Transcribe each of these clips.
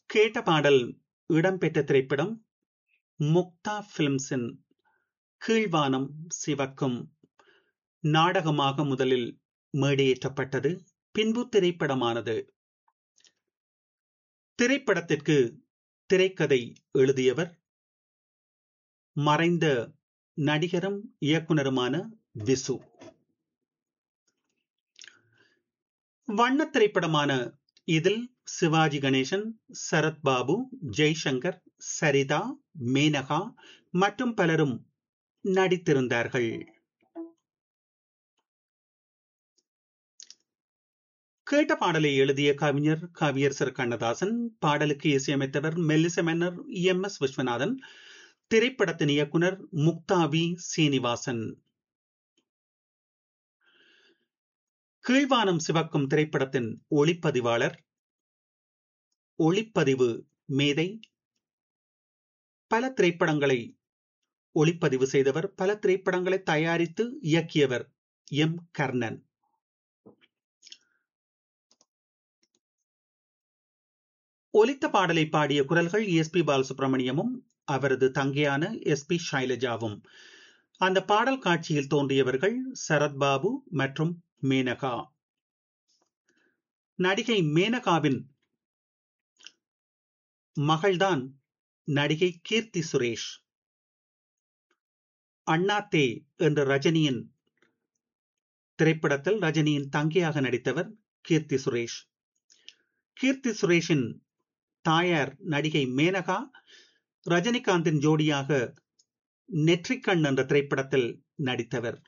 கேட்ட பாடல் இடம்பெற்ற திரைப்படம் முக்தா பிலிம்ஸின் கீழ்வானம் சிவக்கும் நாடகமாக முதலில் மேடையேற்றப்பட்டது பின்பு திரைப்படமானது திரைப்படத்திற்கு திரைக்கதை எழுதியவர் மறைந்த நடிகரும் இயக்குனருமான விசு வண்ண திரைப்படமான இதில் சிவாஜி கணேசன் சரத்பாபு ஜெய்சங்கர் சரிதா மேனகா மற்றும் பலரும் நடித்திருந்தார்கள் கேட்ட பாடலை எழுதிய கவிஞர் கவியரசர் கண்ணதாசன் பாடலுக்கு இசையமைத்தவர் மெல்லிச மன்னர் எம் எஸ் விஸ்வநாதன் திரைப்படத்தின் இயக்குனர் முக்தாவி சீனிவாசன் கீழ்வானம் சிவக்கும் திரைப்படத்தின் ஒளிப்பதிவாளர் ஒளிப்பதிவு மேதை பல திரைப்படங்களை ஒளிப்பதிவு செய்தவர் பல திரைப்படங்களை தயாரித்து இயக்கியவர் எம் கர்ணன் ஒலித்த பாடலை பாடிய குரல்கள் எஸ் பி பாலசுப்ரமணியமும் அவரது தங்கையான எஸ் பி ஷைலஜாவும் அந்த பாடல் காட்சியில் தோன்றியவர்கள் சரத்பாபு மற்றும் மேனகா நடிகை மேனகாவின் மகள்தான் நடிகை கீர்த்தி சுரேஷ் அண்ணாத்தே என்ற ரஜினியின் திரைப்படத்தில் ரஜினியின் தங்கையாக நடித்தவர் கீர்த்தி சுரேஷ் கீர்த்தி சுரேஷின் தாயார் நடிகை மேனகா ரஜினிகாந்தின் ஜோடியாக நெற்றிக்கண் என்ற திரைப்படத்தில் நடித்தவர்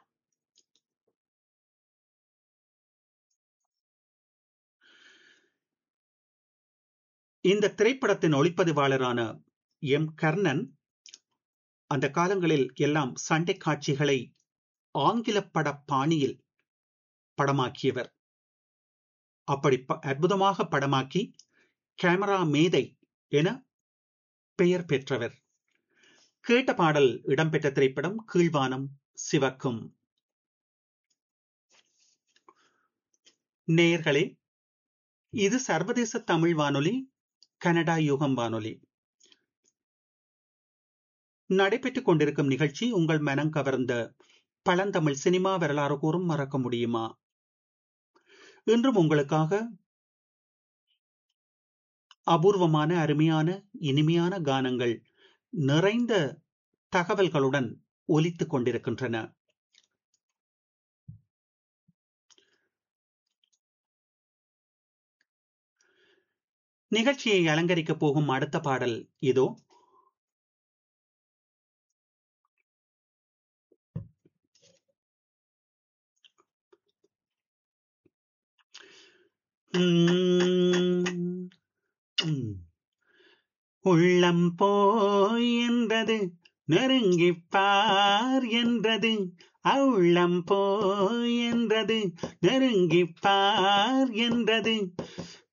இந்த திரைப்படத்தின் ஒளிப்பதிவாளரான எம் கர்ணன் அந்த காலங்களில் எல்லாம் சண்டை காட்சிகளை ஆங்கில பட பாணியில் படமாக்கியவர் அப்படி அற்புதமாக படமாக்கி கேமரா மேதை என பெயர் பெற்றவர் கேட்ட பாடல் இடம்பெற்ற திரைப்படம் கீழ்வானம் சிவக்கும் நேயர்களே இது சர்வதேச தமிழ் வானொலி கனடா யுகம் வானொலி நடைபெற்றுக் கொண்டிருக்கும் நிகழ்ச்சி உங்கள் மனம் கவர்ந்த பழந்தமிழ் சினிமா வரலாறு கூறும் மறக்க முடியுமா இன்றும் உங்களுக்காக அபூர்வமான அருமையான இனிமையான கானங்கள் நிறைந்த தகவல்களுடன் ஒலித்துக் கொண்டிருக்கின்றன நிகழ்ச்சியை அலங்கரிக்கப் போகும் அடுத்த பாடல் இதோ உள்ளம் போய் என்றது நெருங்கிப்பார் என்றது அவுள்ளம் போய் என்றது நெருங்கிப்பார் என்றது